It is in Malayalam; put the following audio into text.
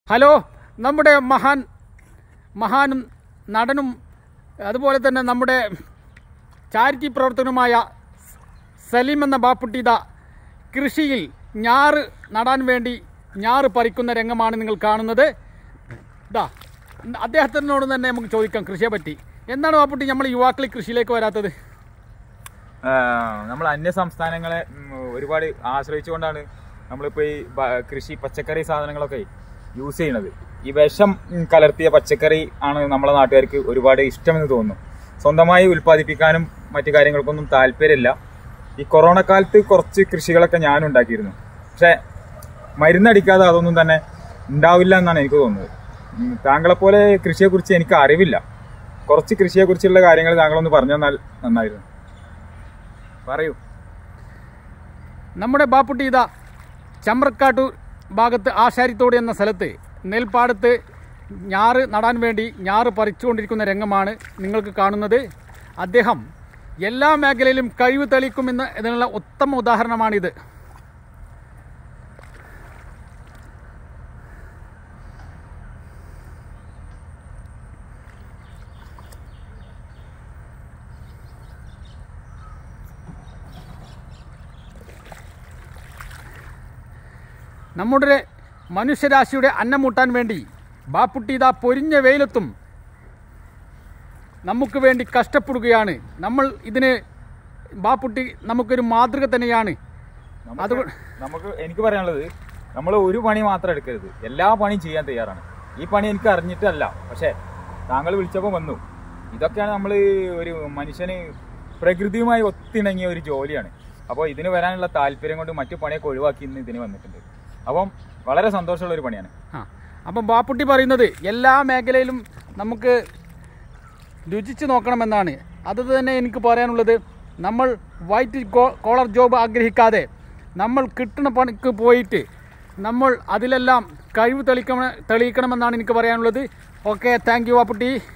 ഹലോ നമ്മുടെ മഹാൻ മഹാനും നടനും അതുപോലെ തന്നെ നമ്മുടെ ചാരിറ്റി പ്രവർത്തകനുമായ സലീം എന്ന ബാപ്പുട്ടിത കൃഷിയിൽ ഞാറ് നടാൻ വേണ്ടി ഞാറ് പറിക്കുന്ന രംഗമാണ് നിങ്ങൾ കാണുന്നത് ഇതാ അദ്ദേഹത്തിനോട് തന്നെ നമുക്ക് ചോദിക്കാം കൃഷിയെ പറ്റി എന്താണ് ബാപ്പുട്ടി നമ്മൾ യുവാക്കൾ കൃഷിയിലേക്ക് വരാത്തത് നമ്മൾ അന്യ സംസ്ഥാനങ്ങളെ ഉം, ഒരുപാട് ആശ്രയിച്ചുകൊണ്ടാണ് നമ്മളിപ്പോൾ ഈ ബ- കൃഷി പച്ചക്കറി സാധനങ്ങളൊക്കെ യൂസ് ചെയ്യുന്നത് ഈ വിഷം ഉം, കലർത്തിയ പച്ചക്കറി ആണ് നമ്മളെ നാട്ടുകാർക്ക് ഒരുപാട് ഇഷ്ടമെന്ന് തോന്നുന്നു സ്വന്തമായി ഉൽപ്പാദിപ്പിക്കാനും മറ്റു കാര്യങ്ങൾക്കൊന്നും താല്പര്യമില്ല ഈ കൊറോണ കാലത്ത് കുറച്ച് കൃഷികളൊക്കെ ഞാനും ഉണ്ടാക്കിയിരുന്നു പക്ഷെ മരുന്നടിക്കാതെ അതൊന്നും തന്നെ ഉണ്ടാവില്ല എന്നാണ് എനിക്ക് തോന്നുന്നത് ഉം, താങ്കളെപ്പോലെ കൃഷിയെക്കുറിച്ച് എനിക്ക് അറിവില്ല കുറച്ച് കൃഷിയെക്കുറിച്ചുള്ള കാര്യങ്ങൾ താങ്കളൊന്ന് പറഞ്ഞു തന്നാൽ നന്നായിരുന്നു പറയൂ നമ്മുടെ ബാപ്പുട്ടി ഇതാ ചമ്രക്കാട്ടൂർ ഭാഗത്ത് ആശാരിത്തോട് എന്ന സ്ഥലത്ത് നെൽപ്പാടത്ത് ഞാറ് നടാൻ വേണ്ടി ഞാറ് പറിച്ചുകൊണ്ടിരിക്കുന്ന രംഗമാണ് നിങ്ങൾക്ക് കാണുന്നത് അദ്ദേഹം എല്ലാ മേഖലയിലും കഴിവ് തെളിയിക്കുമെന്ന് ഇതിനുള്ള ഉത്തമ ഉദാഹരണമാണിത് നമ്മുടെ മനുഷ്യരാശിയുടെ അന്നം മൂട്ടാൻ വേണ്ടി ബാപ്പുട്ടി ഇതാ പൊരിഞ്ഞ വെയിലത്തും നമുക്ക് വേണ്ടി കഷ്ടപ്പെടുകയാണ് നമ്മൾ ഇതിന് ബാപ്പുട്ടി നമുക്കൊരു മാതൃക തന്നെയാണ് നമുക്ക് അതുകൊണ്ട് നമുക്ക് എനിക്ക് പറയാനുള്ളത് നമ്മൾ ഒരു പണി മാത്രം എടുക്കരുത് എല്ലാ പണിയും ചെയ്യാൻ തയ്യാറാണ് ഈ പണി എനിക്ക് അറിഞ്ഞിട്ടല്ല പക്ഷെ താങ്കൾ വിളിച്ചപ്പോൾ വന്നു ഇതൊക്കെയാണ് നമ്മൾ ഒരു മനുഷ്യന് പ്രകൃതിയുമായി ഒത്തിണങ്ങിയ ഒരു ജോലിയാണ് അപ്പോൾ ഇതിന് വരാനുള്ള താല്പര്യം കൊണ്ട് മറ്റു പണിയൊക്കെ ഒഴിവാക്കി ഇന്ന് ഇതിന് വന്നിട്ടുണ്ട് അപ്പം വളരെ സന്തോഷമുള്ള ഒരു പണിയാണ് ആ അപ്പം ബാപ്പുട്ടി പറയുന്നത് എല്ലാ മേഖലയിലും നമുക്ക് രുചിച്ച് നോക്കണമെന്നാണ് അത് തന്നെ എനിക്ക് പറയാനുള്ളത് നമ്മൾ വൈറ്റ് കോ- കോളർ ജോബ് ആഗ്രഹിക്കാതെ നമ്മൾ കിട്ടുന്ന പണിക്ക് പോയിട്ട് നമ്മൾ അതിലെല്ലാം കഴിവ് തെളിക്കണം തെളിയിക്കണമെന്നാണ് എനിക്ക് പറയാനുള്ളത് ഓക്കെ താങ്ക് യു ബാപ്പുട്ടി